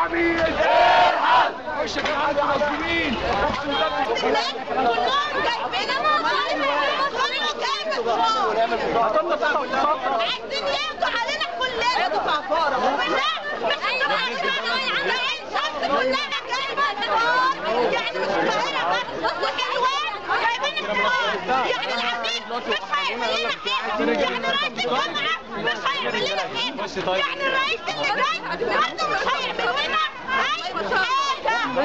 العميد ارحل وش يا جماعه المظلومين كلهم جايبين عايزين ياخدوا علينا كلنا وبالله مش عين شمس كلها جايبه النهار يعني مش القاهره بس وحلوان جايبين النهار يعني العميد مش هيعمل لنا حاجه يعني رئيس الجامعه مش هيعمل لنا حاجه يعني الرئيس اللي جاي برضه مش هيعمل لنا اي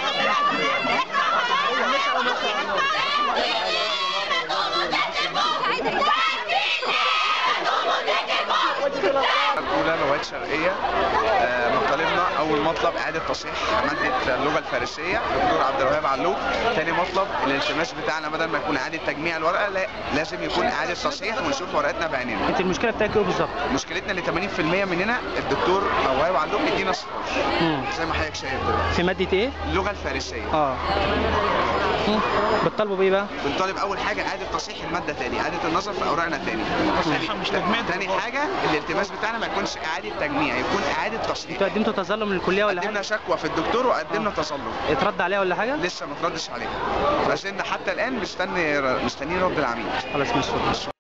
الأولى لغات شرقية آه، مطالبنا أول مطلب إعادة تصحيح مادة اللغة الفارسية دكتور عبد الوهاب علوق تاني مطلب الالتماس بتاعنا بدل ما يكون إعادة تجميع الورقة لا لازم يكون إعادة تصحيح ونشوف ورقتنا بعيننا انت المشكله بتاعتك ايه بالظبط؟ مشكلتنا اللي 80% مننا الدكتور وهاب علوق يدينا صفر مم. زي ما حضرتك شايف دلوقتي في ماده ايه؟ اللغة الفارسية اه مم. بتطالبوا بايه بقى؟ بنطالب اول حاجه اعاده تصحيح الماده تاني اعاده النظر في اوراقنا تاني تاني, تاني حاجه الالتماس بتاعنا ما يكونش اعاده تجميع يكون اعاده تصحيح انتوا قدمتوا تظلم للكليه ولا قدمنا حاجه؟ شكوى في الدكتور وقدمنا تظلم اترد عليها ولا حاجه؟ لسه ما تردش عليها بس ان حتى الان مستني مستنيين رد العميد خلاص مش